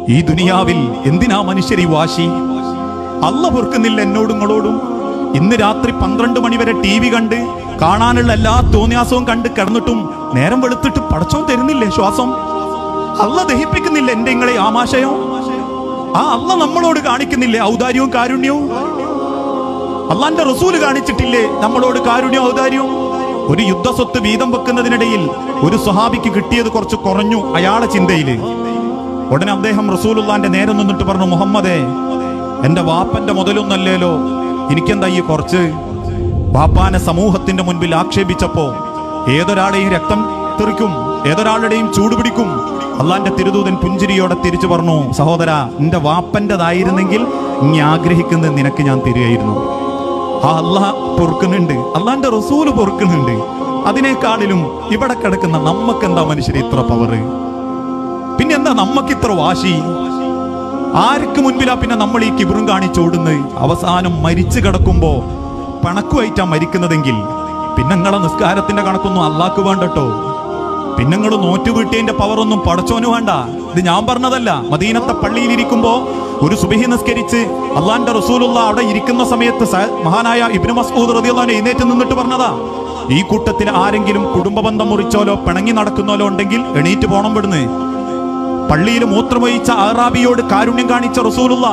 ഈ ദുനിയാവിൽ എന്തിനാ മനുഷ്യർ ഈ വാശി അല്ല പൊറുക്കുന്നില്ല എന്നോടും നിങ്ങളോടും ഇന്ന് രാത്രി പന്ത്രണ്ട് മണി വരെ ടി വി കണ്ട് കാണാനുള്ള എല്ലാ തോന്നിയാസവും കണ്ട് കിടന്നിട്ടും നേരം വെളുത്തിട്ട് പടച്ചോൻ തരുന്നില്ലേ ശ്വാസം അല്ല ദഹിപ്പിക്കുന്നില്ല എന്റെ നിങ്ങളെ ആമാശയം ആ അല്ല നമ്മളോട് കാണിക്കുന്നില്ലേ ഔദാര്യവും കാരുണ്യവും അള്ളാന്റെ റസൂല് കാണിച്ചിട്ടില്ലേ നമ്മളോട് കാരുണ്യം ഔദാര്യവും ഒരു യുദ്ധസ്വത്ത് വീതം വെക്കുന്നതിനിടയിൽ ഒരു സ്വഹാബിക്ക് കിട്ടിയത് കുറച്ച് കുറഞ്ഞു അയാളെ ചിന്തയില് ഉടനെ അദ്ദേഹം റസൂലുള്ളാന്റെ നേരെ നിന്നിട്ട് പറഞ്ഞു മുഹമ്മദേ എന്റെ വാപ്പന്റെ മുതലൊന്നല്ലേലോ എനിക്കെന്താ ഈ കുറച്ച് വാപ്പാനെ സമൂഹത്തിന്റെ മുൻപിൽ ആക്ഷേപിച്ചപ്പോ ഏതൊരാളെയും രക്തം തെറിക്കും ഏതൊരാളുടെയും ചൂടുപിടിക്കും അള്ളാന്റെ തിരുദൂതൻ പുഞ്ചിരിയോടെ തിരിച്ചു പറഞ്ഞു സഹോദര നിന്റെ വാപ്പന്റേതായിരുന്നെങ്കിൽ നീ ആഗ്രഹിക്കുന്നത് നിനക്ക് ഞാൻ തരികയായിരുന്നു ആ അള്ളാഹ് പൊറുക്കുന്നുണ്ട് അള്ളാന്റെ റസൂല് പൊറുക്കുന്നുണ്ട് അതിനേക്കാളിലും ഇവിടെ കിടക്കുന്ന നമ്മക്കെന്താ മനുഷ്യർ ഇത്ര പവറ് പിന്നെ എന്താ നമ്മക്ക് ഇത്ര വാശി ആർക്ക് മുൻപിലാ പിന്നെ നമ്മൾ ഈ കിബിറും കാണിച്ചോടുന്നത് അവസാനം മരിച്ചു കിടക്കുമ്പോ പണക്കുമായിട്ടാ മരിക്കുന്നതെങ്കിൽ പിന്നെ നിങ്ങളെ നിസ്കാരത്തിന്റെ കണക്കൊന്നും അള്ളാക്ക് വേണ്ടട്ടോ പിന്നെ നിങ്ങൾ നോറ്റുവീട്ടിയതിന്റെ പവർ ഒന്നും പടച്ചോന് വേണ്ട ഇത് ഞാൻ പറഞ്ഞതല്ല മദീനത്തെ പള്ളിയിൽ ഇരിക്കുമ്പോ ഒരു സുബഹി നിസ്കരിച്ച് അള്ളാന്റെ റസൂലുള്ള അവിടെ ഇരിക്കുന്ന സമയത്ത് സ- മഹാനായ ഇബ്നു മസ്ഊദ് റളിയല്ലാഹു എഴുന്നേറ്റ് നിന്നിട്ട് പറഞ്ഞതാ ഈ കൂട്ടത്തിൽ ആരെങ്കിലും കുടുംബ ബന്ധം മുറിച്ചോലോ പിണങ്ങി നടക്കുന്നോലോ ഉണ്ടെങ്കിൽ എണീറ്റ് പോണം വിടുന്ന് പള്ളിയിൽ മൂത്രമൊഴിച്ച ആറാബിയോട് കാരുണ്യം കാണിച്ച റസൂലുള്ള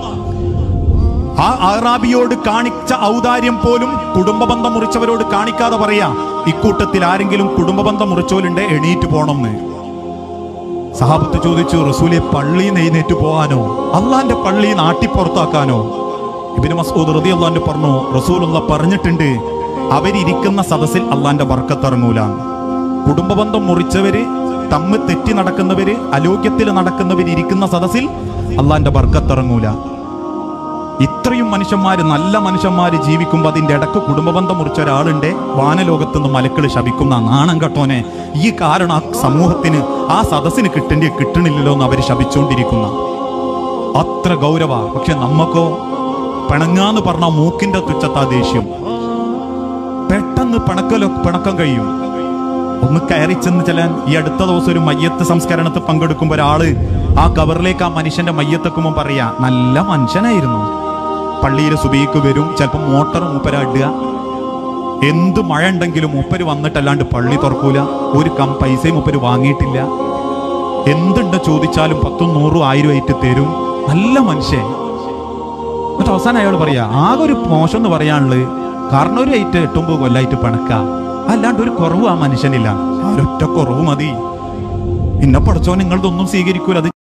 ആ ആറാബിയോട് കാണിച്ച ഔദാര്യം പോലും കുടുംബ ബന്ധം മുറിച്ചവരോട് കാണിക്കാതെ പറയാ ഇക്കൂട്ടത്തിൽ ആരെങ്കിലും കുടുംബ ബന്ധം മുറിച്ചോലുണ്ട് എണീറ്റ് പോണമെന്ന് സഹാബത്ത് ചോദിച്ചു റസൂലെ പള്ളി എഴുന്നേറ്റ് പോകാനോ അള്ളാന്റെ പള്ളി നാട്ടിപ്പുറത്താക്കാനോ ഇബിന് മസൂദ് റതി അള്ളാന്റെ പറഞ്ഞു റസൂലുള്ള പറഞ്ഞിട്ടുണ്ട് അവരിയ്ക്കുന്ന സദസ്സിൽ അള്ളാന്റെ വർക്കത്തിറങ്ങൂല കുടുംബ ബന്ധം മുറിച്ചവര് തമ്മിൽ തെറ്റി നടക്കുന്നവര് അലോക്യത്തിൽ നടക്കുന്നവര് ഇരിക്കുന്ന സദസ്സിൽ അള്ളാന്റെ വർക്കത്തിറങ്ങൂല ഇത്രയും മനുഷ്യന്മാര് നല്ല മനുഷ്യന്മാര് ജീവിക്കുമ്പോൾ അതിന്റെ ഇടക്ക് കുടുംബബന്ധം മുറിച്ച ഒരാളുണ്ട് വാനലോകത്ത് നിന്ന് മലക്കൾ ശപിക്കുന്ന നാണം കെട്ടോനെ ഈ കാരണം ആ സമൂഹത്തിന് ആ സദസ്സിന് കിട്ടേണ്ടി കിട്ടണില്ലല്ലോ എന്ന് അവർ ശപിച്ചുകൊണ്ടിരിക്കുന്ന അത്ര ഗൗരവ പക്ഷെ നമ്മക്കോ പിണങ്ങാന്ന് പറഞ്ഞ മൂക്കിന്റെ തുച്ഛത്താ ദേഷ്യം പെട്ടെന്ന് പിണക്കലോ പിണക്കം കഴിയും ഒന്ന് കയറി ചെന്ന് ചെല്ലാൻ ഈ അടുത്ത ദിവസം ഒരു മയ്യത്ത് സംസ്കരണത്തിൽ പങ്കെടുക്കുമ്പോൾ ഒരാള് ആ കവറിലേക്ക് ആ മനുഷ്യന്റെ മയ്യത്തെക്കുമ്പോൾ പറയാ നല്ല മനുഷ്യനായിരുന്നു പള്ളിയിൽ സുബീക്ക് വരും ചിലപ്പോൾ മോട്ടർ മൂപ്പരാടുക എന്ത് മഴ ഉണ്ടെങ്കിലും മൂപ്പര് വന്നിട്ടല്ലാണ്ട് പള്ളി തുറക്കൂല ഒരു കം പൈസയും മൂപ്പര് വാങ്ങിയിട്ടില്ല എന്തുണ്ട് ചോദിച്ചാലും പത്തും നൂറും ആയിരം ആയിട്ട് തരും നല്ല മനുഷ്യൻ എന്നിട്ട് അവസാനം അയാൾ പറയാ ആകെ ഒരു മോശം എന്ന് പറയാനുള്ളത് കാരണം ഒരു ആയിട്ട് എട്ടുമ്പോ കൊല്ലായിട്ട് പണക്ക അല്ലാണ്ട് ഒരു കുറവ് ആ മനുഷ്യനില്ല ആ ഒരൊറ്റ കുറവ് മതി ഇന്നെ പഠിച്ചോ നിങ്ങളതൊന്നും സ്വീകരിക്കൂല അത്